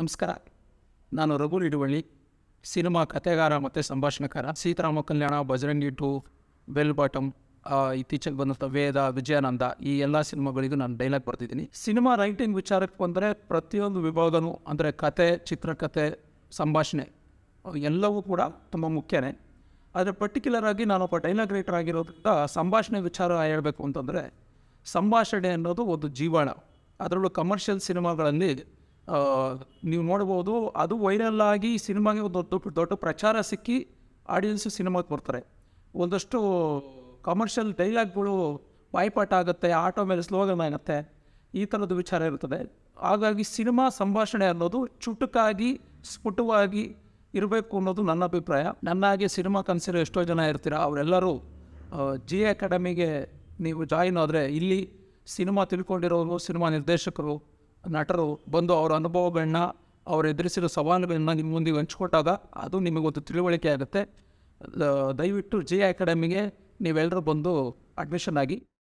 ನಮಸ್ಕಾರ ನಾನು ರಘು ನಿಡುವಳ್ಳಿ ಸಿನಿಮಾ ಕಥೆಗಾರ ಮತ್ತು ಸಂಭಾಷಣೆಕಾರ Seetharama Kalyana Bajrangi two bell bottom ಆ, ಇತ್ತೀಚೆಗೆ ಬಂದಂಥ ವೇದ ವಿಜಯಾನಂದ ಈ ಎಲ್ಲ ಸಿನಿಮಾಗಳಿಗೂ ನಾನು ಡೈಲಾಗ್ ಬರ್ತಿದ್ದೀನಿ ಸಿನಿಮಾ ರೈಟಿಂಗ್ ವಿಚಾರಕ್ಕೆ ಬಂದರೆ ಪ್ರತಿಯೊಂದು ವಿಭಾಗನೂ ಅಂದರೆ ಕತೆ ಚಿತ್ರಕಥೆ ಸಂಭಾಷಣೆ ಅವು ಎಲ್ಲವೂ ಕೂಡ ತುಂಬ ಮುಖ್ಯನೇ ಆದರೆ ಪರ್ಟಿಕ್ಯುಲರ್ ಆಗಿ ನಾನೊಬ್ಬ ಡೈಲಾಗ್ ರೈಟರ್ ಆಗಿರೋದ್ರಿಂದ ಸಂಭಾಷಣೆ ವಿಚಾರ ಹೇಳಬೇಕು ಅಂತಂದರೆ ಸಂಭಾಷಣೆ ಅನ್ನೋದು ಒಂದು ಜೀವಾಣ ಅದರಲ್ಲೂ ಕಮರ್ಷಿಯಲ್ ಸಿನಿಮಾಗಳಲ್ಲಿ ಆ, ನೀವು ನೋಡ್ಬೋದು ಅದು ವೈರಲ್ ಆಗಿ ಸಿನಿಮಾಗೆ ಒಂದು ದೊಡ್ಡ ದೊಡ್ಡ ಪ್ರಚಾರ ಸಿಕ್ಕಿ ಆಡಿಯನ್ಸು ಸಿನಿಮಾಗೆ ಬರ್ತಾರೆ ಒಂದಷ್ಟು ಕಮರ್ಷಿಯಲ್ ಡೈಲಾಗ್ಗಳು ಬಾಯ್ಪಾಠ ಆಗುತ್ತೆ ಆಟೋ ಮೇಲೆ ಸ್ಲೋಗನ್ ಆಗುತ್ತೆ ಈ ಥರದ ವಿಚಾರ ಇರ್ತದೆ ಹಾಗಾಗಿ ಸಿನಿಮಾ ಸಂಭಾಷಣೆ ಅನ್ನೋದು ಚುಟುಕಾಗಿ ಸ್ಫುಟವಾಗಿ ಇರಬೇಕು ಅನ್ನೋದು ನನ್ನ ಅಭಿಪ್ರಾಯ ನನ್ನ ಹಾಗೆ ಸಿನಿಮಾ ಕನಸಿರೋ ಎಷ್ಟೋ ಜನ ಇರ್ತೀರ ಅವರೆಲ್ಲರೂ ಜಿ ಅಕಾಡೆಮಿಗೆ ನೀವು ಜಾಯಿನ್ ಆದರೆ ಇಲ್ಲಿ ಸಿನಿಮಾ ತಿಳ್ಕೊಂಡಿರೋರು ಸಿನಿಮಾ ನಿರ್ದೇಶಕರು ನಟರು ಬಂದು ಅವರ ಅನುಭವಗಳನ್ನ ಅವ್ರು ಎದುರಿಸಿರೋ ಸವಾಲುಗಳನ್ನ ನಿಮ್ಮ ಮುಂದೆ ಹಂಚ್ಕೊಟ್ಟಾಗ ಅದು ನಿಮಗೊಂದು ತಿಳುವಳಿಕೆ ಆಗುತ್ತೆ ಆ, ದಯವಿಟ್ಟು ಜಿ ಅಕಾಡೆಮಿಗೆ ನೀವೆಲ್ಲರೂ ಬಂದು ಅಡ್ಮಿಷನ್ ಆಗಿ